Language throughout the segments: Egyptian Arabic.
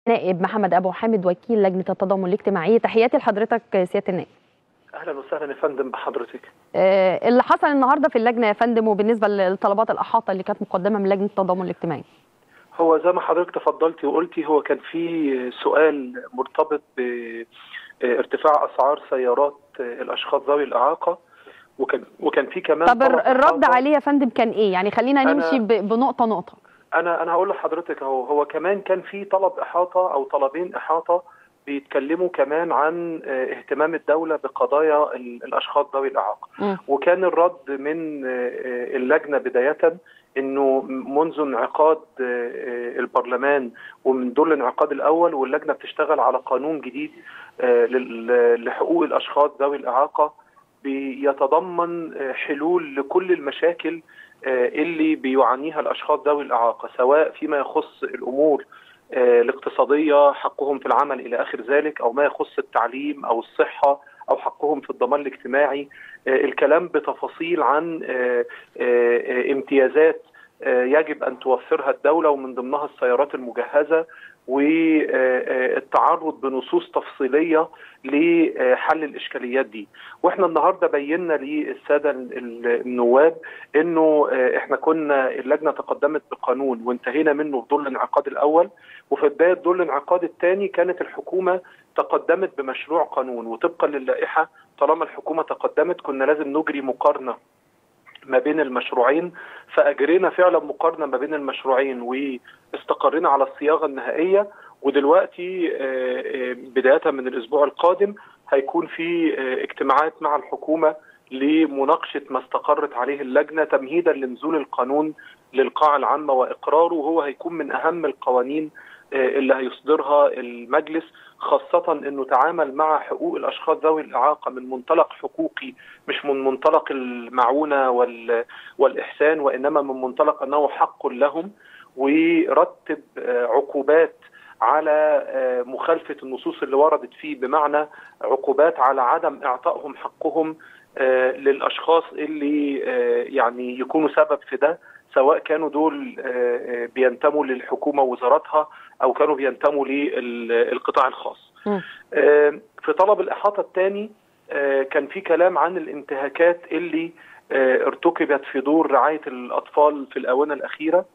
نائب محمد ابو حامد وكيل لجنه التضامن الاجتماعي تحياتي لحضرتك سياده النائب اهلا وسهلا يا فندم بحضرتك آه، اللي حصل النهارده في اللجنه يا فندم وبالنسبه للطلبات الاحاطه اللي كانت مقدمه من لجنه التضامن الاجتماعي هو زي ما حضرتك تفضلتي وقلتي هو كان في سؤال مرتبط بارتفاع اسعار سيارات الاشخاص ذوي الاعاقه وكان وكان في كمان طب طلب الرد إحاطة. عليه يا فندم كان ايه يعني خلينا أنا- نمشي ب- بنقطه نقطه انا انا هقول لحضرتك اهو هو كمان كان في طلب احاطه او طلبين احاطه بيتكلموا كمان عن آه، اهتمام الدوله بقضايا ال- الاشخاص ذوي الاعاقه مم. وكان الرد من آه، آه، اللجنه بدايه انه منذ انعقاد آه، آه، البرلمان ومن دول الانعقاد الاول واللجنه بتشتغل على قانون جديد آه، لل- لحقوق الاشخاص ذوي الاعاقه بيتضمن آه، حلول لكل المشاكل آه، اللي بيعانيها الاشخاص ذوي الاعاقه سواء فيما يخص الامور آه، الاقتصاديه حقهم في العمل الى اخر ذلك او ما يخص التعليم او الصحه او حقهم في الضمان الاجتماعي آه، الكلام بتفاصيل عن آه، آه، آه، امتيازات آه، يجب ان توفرها الدوله ومن ضمنها السيارات المجهزه والتعرض بنصوص تفصيليه لحل الاشكاليات دي واحنا النهارده بينا للساده ال- النواب انه آه، احنا كنا اللجنه تقدمت بقانون وانتهينا منه في دور الانعقاد الاول وفي بدايه دور الانعقاد الثاني كانت الحكومه تقدمت بمشروع قانون وطبقا للائحه طالما الحكومه تقدمت كنا لازم نجري مقارنه ما بين المشروعين فاجرينا فعلا مقارنه ما بين المشروعين واستقرينا على الصياغه النهائيه ودلوقتي آه، آه، بدايه من الاسبوع القادم هيكون في آه، اجتماعات مع الحكومه لمناقشه ما استقرت عليه اللجنه تمهيدا لنزول القانون للقاعه العامه واقراره وهو هيكون من اهم القوانين آه، اللي هيصدرها المجلس خاصة انه تعامل مع حقوق الاشخاص ذوي الاعاقة من منطلق حقوقي مش من منطلق المعونة وال والاحسان وانما من منطلق انه حق لهم ويرتب آه، عقوبات على آه، مخالفة النصوص اللي وردت فيه بمعنى عقوبات على عدم اعطائهم حقهم آه، للاشخاص اللي آه، يعني يكونوا سبب في ده سواء كانوا دول آه، آه، بينتموا للحكومه ووزاراتها او كانوا بينتموا للقطاع الخاص. مم. آه، في طلب الاحاطه الثاني كان في كلام عن الانتهاكات اللي آه، ارتكبت في دور رعايه الاطفال في الاونه الاخيره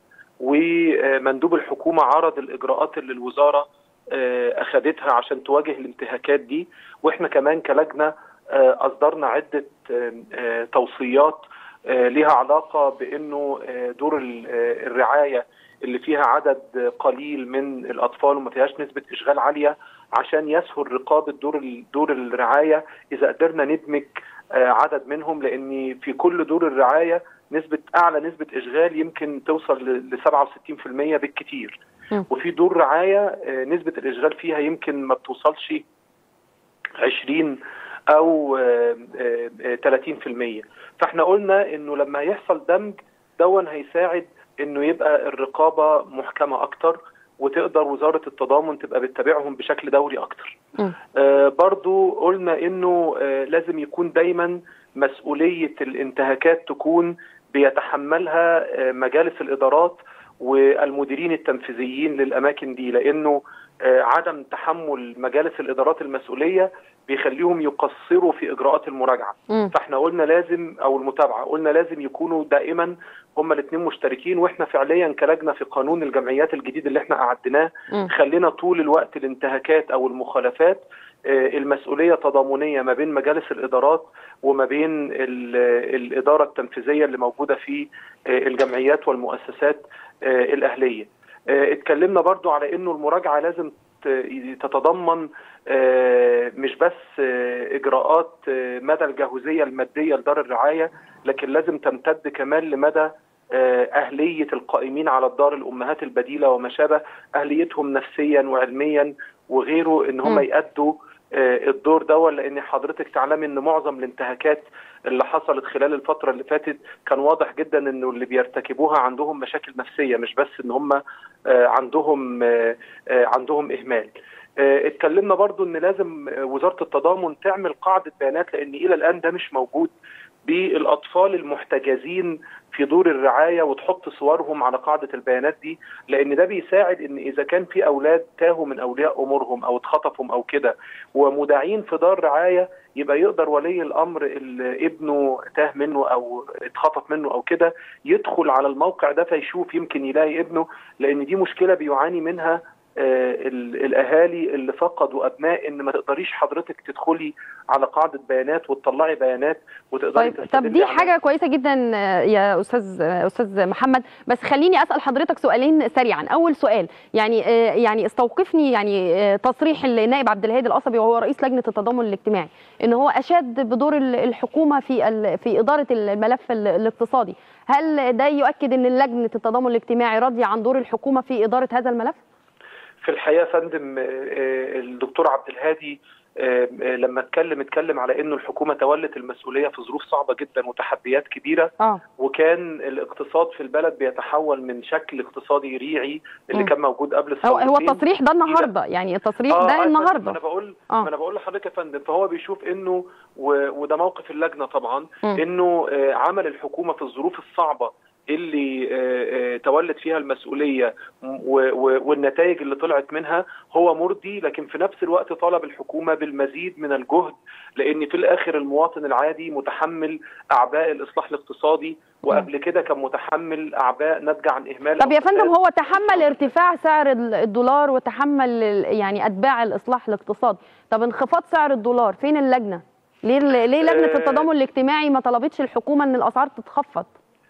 ومندوب الحكومه عرض الاجراءات اللي الوزاره آه، اخذتها عشان تواجه الانتهاكات دي واحنا كمان كلجنه آه، اصدرنا عده آه، آه، توصيات آه، لها علاقه بانه آه، دور ال- آه، الرعايه اللي فيها عدد قليل من الاطفال وما فيهاش نسبه اشغال عاليه عشان يسهل رقابه دور ال- دور الرعايه اذا قدرنا ندمج آه، عدد منهم لان في كل دور الرعايه نسبه اعلى نسبه اشغال يمكن توصل ل 67% بالكثير مم. وفي دور رعايه آه، نسبه الاشغال فيها يمكن ما بتوصلش 20 او آه، آه، آه، 30% فاحنا قلنا انه لما يحصل دمج دون هيساعد انه يبقى الرقابه محكمه اكتر وتقدر وزاره التضامن تبقى بتتابعهم بشكل دوري اكتر. مم. آه برضو قلنا انه آه لازم يكون دايما مسؤوليه الانتهاكات تكون بيتحملها آه مجالس الادارات والمديرين التنفيذيين للاماكن دي لانه آه عدم تحمل مجالس الادارات المسؤوليه بيخليهم يقصروا في اجراءات المراجعه. مم. فاحنا قلنا لازم او المتابعه قلنا لازم يكونوا دائما هما الاثنين مشتركين واحنا فعليا كلجنه في قانون الجمعيات الجديد اللي احنا اعدناه مم. خلينا طول الوقت الانتهاكات او المخالفات آه، المسؤوليه تضامنيه ما بين مجالس الادارات وما بين ال- الاداره التنفيذيه اللي موجوده في آه، الجمعيات والمؤسسات آه، الاهليه. آه، اتكلمنا برضو على انه المراجعه لازم ت- تتضمن آه، مش بس آه، اجراءات آه، مدى الجاهزيه الماديه لدار الرعايه لكن لازم تمتد كمان لمدى آه، اهليه القائمين على الدار الامهات البديله وما شابه اهليتهم نفسيا وعلميا وغيره ان هم مم. يأدوا آه، الدور ده لان حضرتك تعلمي ان معظم الانتهاكات اللي حصلت خلال الفتره اللي فاتت كان واضح جدا انه اللي بيرتكبوها عندهم مشاكل نفسيه مش بس ان هم آه، عندهم آه، آه، عندهم اهمال آه، اتكلمنا برضو ان لازم آه، وزاره التضامن تعمل قاعده بيانات لان الى الان ده مش موجود بالاطفال المحتجزين في دور الرعايه وتحط صورهم على قاعده البيانات دي لان ده بيساعد ان اذا كان في اولاد تاهوا من اولياء امورهم او اتخطفوا او كده ومدعين في دار رعايه يبقى يقدر ولي الامر اللي ابنه تاه منه او اتخطف منه او كده يدخل على الموقع ده فيشوف يمكن يلاقي ابنه لان دي مشكله بيعاني منها آه الاهالي اللي فقدوا ابناء ان ما تقدريش حضرتك تدخلي على قاعده بيانات وتطلعي بيانات وتقدري طيب طب دي حاجه كويسه جدا يا استاذ استاذ محمد بس خليني اسال حضرتك سؤالين سريعا اول سؤال يعني يعني استوقفني يعني تصريح النائب عبد الهادي القصبي وهو رئيس لجنه التضامن الاجتماعي ان هو اشاد بدور الحكومه في في اداره الملف الاقتصادي هل ده يؤكد ان لجنه التضامن الاجتماعي راضيه عن دور الحكومه في اداره هذا الملف في الحقيقه فندم الدكتور عبد الهادي لما اتكلم اتكلم على انه الحكومه تولت المسؤوليه في ظروف صعبه جدا وتحديات كبيره آه. وكان الاقتصاد في البلد بيتحول من شكل اقتصادي ريعي اللي م. كان موجود قبل هو هو التصريح ده النهارده يعني التصريح آه ده النهارده انا بقول آه. انا بقول لحضرتك يا فندم فهو بيشوف انه وده موقف اللجنه طبعا م. انه عمل الحكومه في الظروف الصعبه اللي تولت فيها المسؤوليه والنتائج اللي طلعت منها هو مرضي لكن في نفس الوقت طالب الحكومه بالمزيد من الجهد لان في الاخر المواطن العادي متحمل اعباء الاصلاح الاقتصادي وقبل كده كان متحمل اعباء ناتجه عن اهمال طب يا فندم هو تحمل ارتفاع سعر الدولار وتحمل يعني اتباع الاصلاح الاقتصادي طب انخفاض سعر الدولار فين اللجنه ليه ليه لجنه التضامن الاجتماعي ما طلبتش الحكومه ان الاسعار تتخفض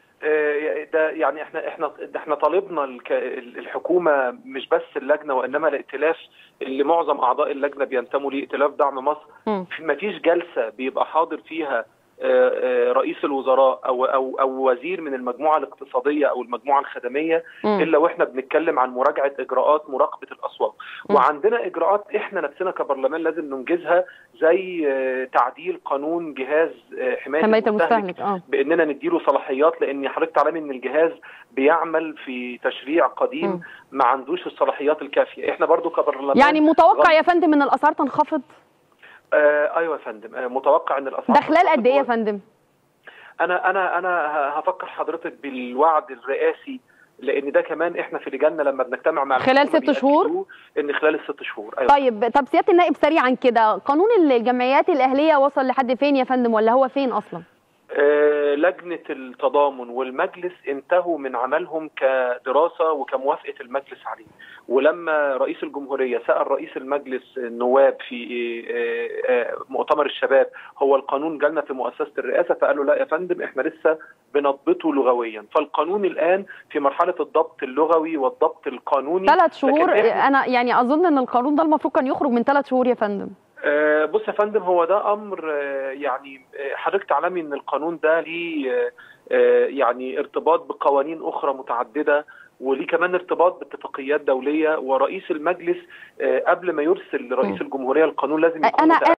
ده يعني احنا احنا احنا طالبنا الحكومه مش بس اللجنه وانما الائتلاف اللي معظم اعضاء اللجنه بينتموا ليه ائتلاف دعم مصر ما فيش جلسه بيبقى حاضر فيها رئيس الوزراء او او او وزير من المجموعه الاقتصاديه او المجموعه الخدميه م. الا واحنا بنتكلم عن مراجعه اجراءات مراقبه الاسواق م. وعندنا اجراءات احنا نفسنا كبرلمان لازم ننجزها زي تعديل قانون جهاز حمايه, حماية المستهلك اه باننا نديله صلاحيات لان حضرتك تعلمي ان الجهاز بيعمل في تشريع قديم م. ما عندوش الصلاحيات الكافيه احنا برضو كبرلمان يعني متوقع يا فندم ان الاسعار تنخفض آه ايوه يا فندم آه متوقع ان الاسعار ده خلال قد ايه يا فندم؟ انا انا انا هفكر حضرتك بالوعد الرئاسي لان ده كمان احنا في لجاننا لما بنجتمع مع خلال ست شهور ان خلال الست شهور أيوة. طيب طب سياده النائب سريعا كده قانون الجمعيات الاهليه وصل لحد فين يا فندم ولا هو فين اصلا؟ آه لجنة التضامن والمجلس انتهوا من عملهم كدراسة وكموافقة المجلس عليه ولما رئيس الجمهورية سأل رئيس المجلس النواب في آه آه مؤتمر الشباب هو القانون جالنا في مؤسسة الرئاسة فقال له لا يا فندم احنا لسه بنضبطه لغويا فالقانون الآن في مرحلة الضبط اللغوي والضبط القانوني ثلاث شهور أنا يعني أظن أن القانون ده المفروض كان يخرج من ثلاث شهور يا فندم أه بص يا فندم هو ده امر أه يعني حضرتك تعلمي ان القانون ده ليه أه يعني ارتباط بقوانين اخرى متعدده وليه كمان ارتباط باتفاقيات دوليه ورئيس المجلس قبل ما يرسل لرئيس الجمهوريه القانون لازم يكون أنا